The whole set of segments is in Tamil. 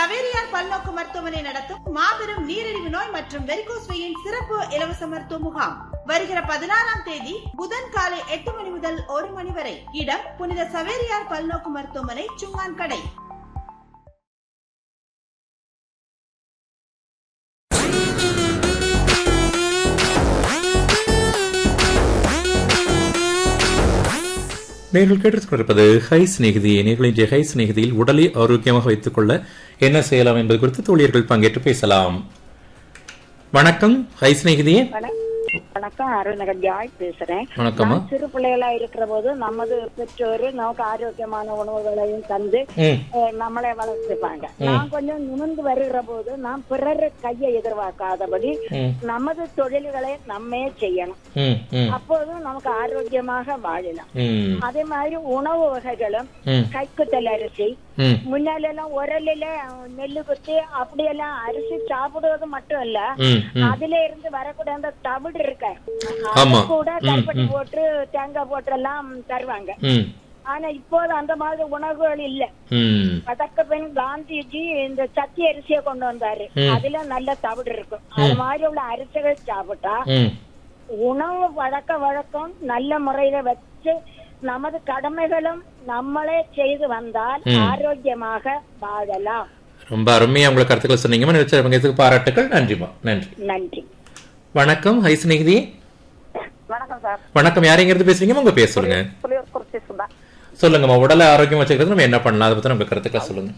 சவேரியார் பல்நோக்கு மருத்துவமனை நடத்தும் மாபெரும் நீரிழிவு நோய் மற்றும் வெரிகோஸ் வெயின் சிறப்பு இலவச மருத்துவ முகாம் வருகிற பதினாறாம் தேதி புதன் காலை எட்டு மணி முதல் ஒரு மணி வரை இடம் புனித சவேரியார் பல்நோக்கு மருத்துவமனை சுங்கான் கடை நீங்கள் கேட்டுக்கொண்டிருப்பது ஹை சிநேகிதி நேர்களின் ஹை சிநேகிதியில் உடலை ஆரோக்கியமாக வைத்துக் கொள்ள என்ன செய்யலாம் என்பது குறித்து தோழியர்கள் பங்கேற்று பேசலாம் வணக்கம் ஹை சிநேகிதியே வணக்- வணக்கம் அருள்நகர் ஜாய் பேசுறேன் வணக்கம்மா நான் சிறு பிள்ளைகளா இருக்கிற போது நமது பெற்றோர் நமக்கு ஆரோக்கியமான உணவுகளையும் தந்து ம் அஹ், நம்மளை வளர்த்துப்பாங்க நான் கொஞ்சம் நிமிர்ந்து வருகிற போது நான் பிறர் கையை எதிர்பார்க்காதபடி ம் நமது தொழில்களை நம்மே செய்யணும் ம் ம் அப்போது நமக்கு ஆரோக்கியமாக வாழலாம் ம் அதே மாதிரி உணவு வகைகளும் ம் கைக்குத்தல் அரிசி ம் முன்னால எல்லாம் உரலில நெல்லு குத்தி அப்படியெல்லாம் அரிசி சாப்பிடுவது மட்டும் இல்ல ம் ம் அதுல இருந்து வரக்கூடிய அந்த தவிடு இருக்க ஆமா. அது கூட ம், கருப்பட்டி ம். போட்டு தேங்காய் போட்டு எல்லாம் தருவாங்க ம் ஆனா இப்போது அந்த மாதிரி உணவுகள் இல்ல ம் அதற்கு பின் காந்திஜி இந்த சத்தி அரிசியை கொண்டு வந்தாரு ம். அதுல நல்ல தவிடு இருக்கும் அது மாதிரி உள்ள அரிசிகள் சாப்பிட்டா ம் உணவு வழக்க வழக்கம் நல்ல முறையில வச்சு நமது கடமைகளும் நம்மளே செய்து வந்தால் ம். ஆரோக்கியமாக வாழலாம் ரொம்ப அருமையா உங்களை கருத்துக்கள் சொன்னீங்கம்மா நிகழ்ச்சி பங்கேற்றதுக்கு பாராட்டுகள் நன்றிம்மா நன்றி நன்றி வணக்கம் ஹை சிநேகிதி வணக்கம் சார் வணக்கம் யாரைங்கிறது பேசுறீங்க உங்க பேர் சொல்லுங்க புலியூர் குறிச்சி சுதா சொல்லுங்கம்மா உடலை ஆரோக்கியம் வச்சுக்கிறது நம்ம என்ன பண்ணலாம் அதை பத்தி உங்க கருத்துக்களை சொல்லுங்க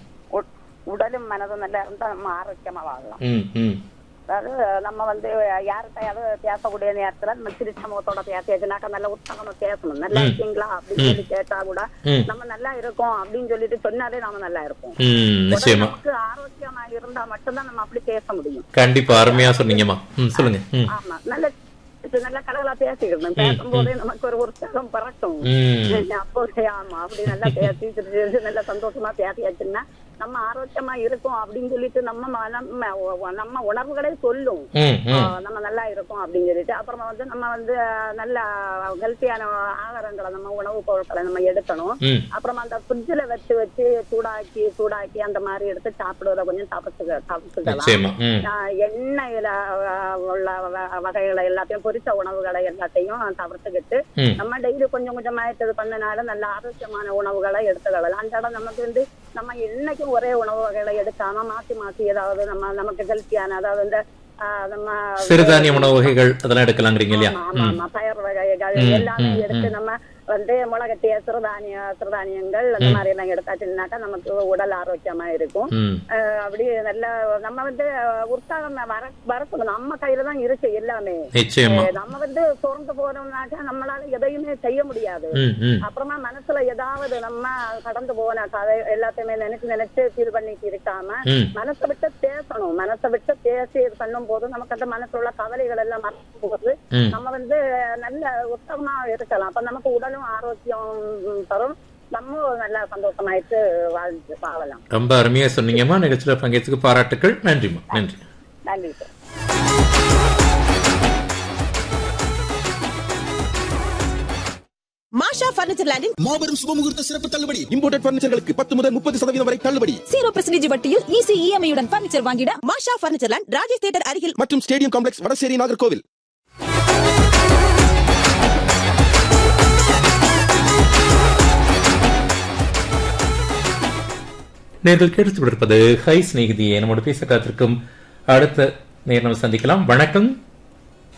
உடலும் மனதும் நல்லா இருந்தா நம்ம ஆரோக்கியமா வாழலாம் ம் ம் அதாவது நம்ம வந்து யார்கிட்டயாவது பேசக்கூடிய நேரத்துல நம்ம சிரிச்ச முகத்தோட பேசியாச்சுனாக்கா நல்ல உற்சாகமா பேசணும் நல்லா இருக்கீங்களா அப்படின்னு சொல்லி கேட்டா கூட ம். நம்ம நல்லா இருக்கோம் அப்படின்னு சொல்லிட்டு சொன்னாலே நாம நல்லா இருப்போம் ம் உடல் நிச்சயமா நமக்கு ஆரோக்கியமா இருந்தா மட்டும்தான் நம்ம அப்படி பேச முடியும் கண்டிப்பா அருமையா சொன்னீங்கம்மா ம் சொல்லுங்க ம் ஆமா நல்ல இது நல்ல கலகலா பேசிக்கணும் பேசும்போதே நமக்கு ஒரு உற்சாகம் பறக்கும் ம் அப்போதே ஆமா அப்படி நல்லா பேசி சிரிச்சு நல்ல சந்தோஷமா பேசியாச்சுன்னா நம்ம ஆரோக்கியமா இருக்கும் அப்படின்னு சொல்லிட்டு நம்ம ம- நம்ம உ- நம்ம உணர்வுகளே சொல்லும் ம் ம் ஆஹ் நம்ம நல்லா இருக்கோம் அப்படின்னு சொல்லிட்டு அப்புறமா வந்து நம்ம வந்து நல்ல ஹெல்த்தியான ஆகாரங்களை நம்ம உணவு பொருட்களை நம்ம எடுக்கணும் ம் அப்புறமா அந்த ஃப்ரிட்ஜில் வச்சு வச்சு சூடாக்கி சூடாக்கி அந்த மாதிரி எடுத்து சாப்பிடுவதை கொஞ்சம் சாப்பிட்டு சாப்பிட்டுக்கலாம் நிச்சயமா ம் ஆஹ் எண்ணெயில ஆஹ், உள்ள வ- வகைகளை எல்லாத்தையும் பொரிச்ச உணவுகளை எல்லாத்தையும் தவிர்த்துக்கிட்டு ம் நம்ம டெய்லி கொஞ்சம் கொஞ்சமா இது பண்ணனால நல்ல ஆரோக்கியமான உணவுகளை எடுத்துக்கலாம் அன்றாடம் நமக்கு வந்து நம்ம என்னைக்கும் ஒரே உணவு வகைகளை எடுக்காம மாத்தி மாத்தி ஏதாவது நம்ம நமக்கு ஹெல்த்தியான அதாவது இந்த ஆஹ், நம்ம சிறுதானிய உணவு வகைகள் அதெல்லாம் எடுக்கலாங்கிறீங்க இல்லையா ஆமா, ஆமா, ம் ஆமா. பயறு வகைகள் ம், எல்லாமே ம், எடுத்து ம். நம்ம வந்து முளைகட்டிய சிறுதானிய சிறுதானியங்கள் அந்த மாதிரி எல்லாம் எடுத்தாச்சுனாக்கா நமக்கு உடல் ஆரோக்கியமா இருக்கும் ம் ஆஹ் அப்படி நல்ல நம்ம வந்து உற்சாகம் வர வரக்கூடாது நம்ம கையில தான் இருக்கு எல்லாமே நிச்சயமா ஆஹ் நம்ம வந்து சோர்ந்து போனோம்னாக்கா நம்மளால எதையுமே செய்ய முடியாது ம் ம் அப்புறமா மனசுல ஏதாவது நம்ம கடந்து போன கதை எல்லாத்தையுமே நினைச்சு நினைச்சு ஃபீல் பண்ணிட்டு இருக்காம ம் மனசை விட்டு பேசணும் மனசை விட்டு பேசி இது பண்ணும் போது நமக்கு அந்த மனசுல உள்ள கவலைகள் எல்லாம் மறக்கும் போது ம் நம்ம வந்து நல்ல உத்தமமா இருக்கலாம் அப்ப நமக்கு உடலும் ஆரோக்கியம் தரும் நம்ம நல்லா சந்தோஷமாயிட்டு வாழ்ந்து வாழலாம் ரொம்ப அருமையா சொன்னீங்கம்மா நிகழ்ச்சியில பங்கேற்றதுக்கு பாராட்டுகள் நன்றிம்மா நன்றி நன்றி சார் மாஷா பர்னிச்சர் லேண்டின் மாபெரும் சுபமுகூர்த்த சிறப்பு தள்ளுபடி இம்போர்ட்டட் பர்னிச்சர்களுக்கு பத்து முதல் முப்பது சதவீதம் வரை தள்ளுபடி ஜீரோ பெர்சன்டேஜ் வட்டியில் ஈஸி இஎம்ஐ உடன் பர்னிச்சர் வாங்கிட Masha furniture land Rajesh theatre அருகில் மற்றும் ஸ்டேடியம் காம்ப்ளெக்ஸ் வடசேரி நாகர்கோவில் நேர்கள் கேட்டுக் கொண்டிருப்பது ஹை சிநேகிதியை நம்மோடு பேச காத்திருக்கும் அடுத்த நேரம் சந்திக்கலாம் வணக்கம்